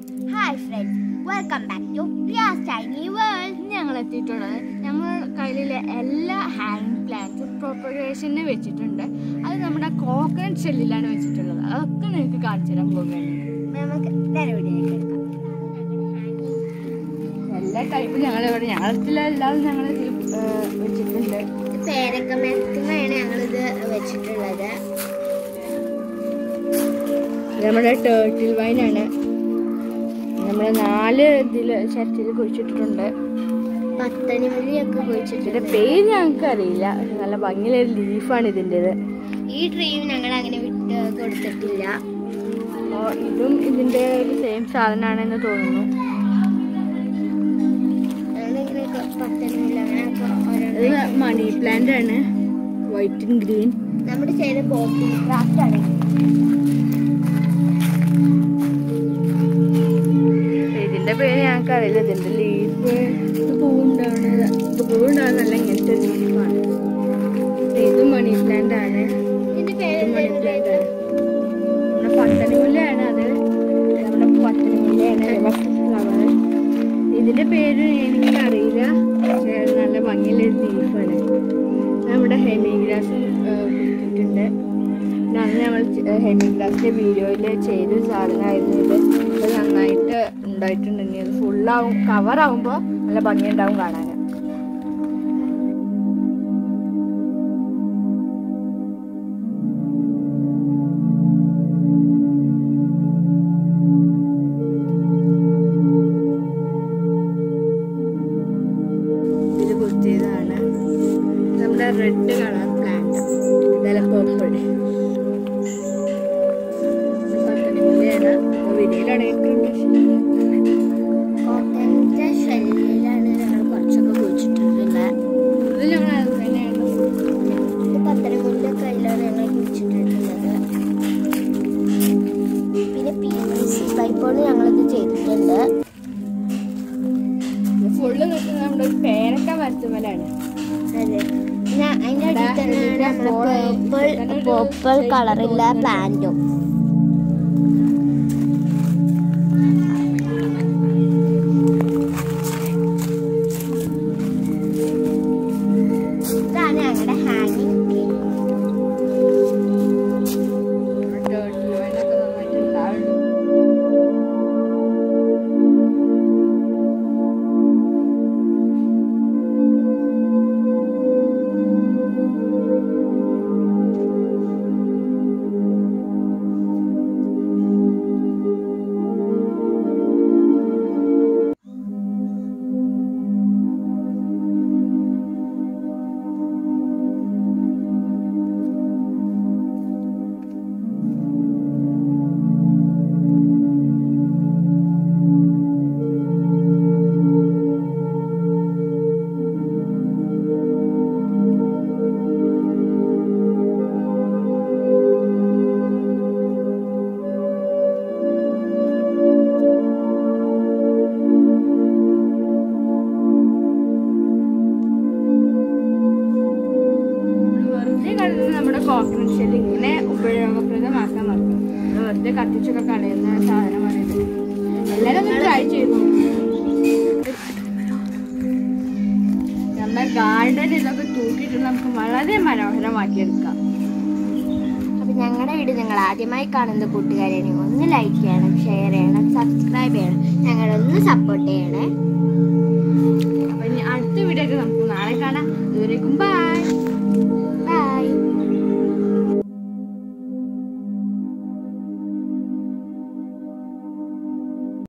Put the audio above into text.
Hi friends welcome back to Riyas tiny world ഞങ്ങൾ എത്തിയിട്ടുള്ളത് ഞങ്ങൾ കയ്യിലെ എല്ലാ ഹാങ് പ്ലാന്റ്സും പ്രൊപ്പഗേഷന് വെച്ചിട്ടുണ്ട് അത് നമ്മുടെ കോക്കനട്ട് ഷെല്ലിലാണ് വെച്ചിട്ടുള്ളത് അതൊക്കെ നിങ്ങൾക്ക് കാണിച്ചു തരാൻ പോകുകയാണ് നമുക്ക് നേരെ വീഡിയോയിലേക്ക് എടുക്കാം എല്ലാ ടൈപ്പും ഞങ്ങൾ ഇവിടെ ഞങ്ങളത്തിലെ എല്ലാം ഞങ്ങൾ വെച്ചിട്ടുണ്ട് ഇത് പേരക്ക മരത്തുമാണ് ഞങ്ങളിത് വെച്ചിട്ടുള്ളത് ഇത് നമ്മുടെ ടേർട്ടിൽ വൈനാണ് നമ്മൾ നാല് ഇതിൽ ചട്ടിയിൽ കുഴിച്ചിട്ടിട്ടുണ്ട് പത്തണി മുല്ലയൊക്കെ ഇതിന്റെ കുഴിച്ചിട്ടുണ്ട് പേര് ഞങ്ങൾക്ക് അറിയില്ല പക്ഷെ നല്ല ഭംഗിയുള്ള ലീഫാണ് ഇതിൻ്റെത് ഈ ട്രീയും ഞങ്ങൾ അങ്ങനെ വിട്ട് കൊടുത്തിട്ടില്ല അപ്പോൾ ഇതും ഇതിൻ്റെ ഒരു സെയിം സാധനമാണെന്ന് തോന്നുന്നു ഞങ്ങളിങ്ങനെ കൊ- പത്തണി മുല്ല അങ്ങനെ ഒക്കെ ഇത് ഓരോന്ന് മണി പ്ലാന്റ് ആണ് വൈറ്റ് ആൻഡ് ഗ്രീൻ നമ്മുടെ ചെയ്ത ബോട്ടിൽ ക്രാഫ്റ്റ് ആണ് ഇതിന്റെ പേര് ഞങ്ങൾക്ക് അറിയില്ല ഇതിന്റെ ലീഫ് ഇത് പൂവുണ്ടാവുന്നത് ഇത് പൂവുണ്ടാവുന്നല്ല ഇങ്ങനത്തെ ലീഫാണ് ഇത് മണി പ്ലാന്റ് ആണ് ഇതിന്റെ ഇത് പേര് മണി എന്തായിരുന്നു? പ്ലാന്റ് ആണ് നമ്മുടെ പത്തണിമുല്ലയാണ് അത് നമ്മുടെ പത്തണിമുല്ലയാണ് ഫ്ലവർ ഇതിന്റെ പേര് എനിക്കറിയില്ല പക്ഷേ അത് നല്ല ഭംഗിയുള്ള ലീഫാണ് നമ്മുടെ ഹെമി ഗ്രാസ് കൊടുത്തിട്ടുണ്ട് പിന്നെ അന്ന് നമ്മൾ ഹെമി ഗ്രാസിന്റെ വീഡിയോയിൽ ചെയ്ത സാധനമായിരുന്നു ഇത് ഇത് നന്നായിട്ട് ഉണ്ടായിട്ടുണ്ടെങ്കിൽ അത് ഫുള്ളാവും കവറാവുമ്പോൾ നല്ല ഭംഗിയുണ്ടാവും കാണാൻ ഇത് കുത്തിയതാണ് നമ്മുടെ റെഡ് കളർ പ്ലാന്റ് ഇതെല്ലാം പേർപ്പിൾ വീഡിയോയിലാണ് കോട്ടന്റെ ഷെല്ലിലാണ് ഞങ്ങൾ കുറച്ചൊക്കെ കുഴിച്ചിട്ടിട്ടുള്ളത് ഇത് ഞങ്ങൾ അത് തന്നെയാണ് ഇത് പത്തനംതിട്ട കയ്യിലാണ് ഞങ്ങൾ കുഴിച്ചിട്ടിട്ടുള്ളത് പിന്നെ പി വി സി പൈപ്പോട് ഞങ്ങളിത് ചെയ്തിട്ടുണ്ട് ഫുള്ള് നിൽക്കുന്നത് നമ്മുടെ ഒരു പേരക്ക മരത്തുമലാണ് അതെ പിന്നെ അതിൻ്റെ അടിയിൽ തന്നെയാണ് നമ്മുടെ പേർപ്പിൾ പേർപ്പിൾ കളറുള്ള പ്ലാന്റും ഇതാണ് ഞങ്ങളുടെ ഹാങ്ങിങ് ട്രീ നന്നായിട്ട് ഉണ്ടാവുന്നുണ്ട് വെറുതെ കളയുന്ന നമ്മുടെ കോക്കനട്ട് ഷെൽ ഇങ്ങനെ ഉപയോഗപ്രദമാക്കാൻ നോക്കും നമ്മൾ വെറുതെ കത്തിച്ചൊക്കെ കളയുന്ന സാധനമാണിത് എല്ലാവരും ഒന്ന് ട്രൈ ചെയ്തു നമ്മുടെ ഗാർഡൻ ഇതൊക്കെ തൂക്കിയിട്ട് നമുക്ക് വളരെ മനോഹരമാക്കിയെടുക്കാം അപ്പൊ ഞങ്ങളുടെ വീഡിയോ നിങ്ങൾ ആദ്യമായി കാണുന്ന കൂട്ടുകാരാണെങ്കിൽ ഒന്ന് ലൈക്ക് ചെയ്യണം ഷെയർ ചെയ്യണം സബ്സ്ക്രൈബ് ചെയ്യണം ഞങ്ങളൊന്ന് സപ്പോർട്ട് ചെയ്യണേ അപ്പൊ ഇനി അടുത്ത വീഡിയോ ഒക്കെ നമുക്ക് നാളെ കാണാം ഇതുവരേക്കും ബൈ ബൈ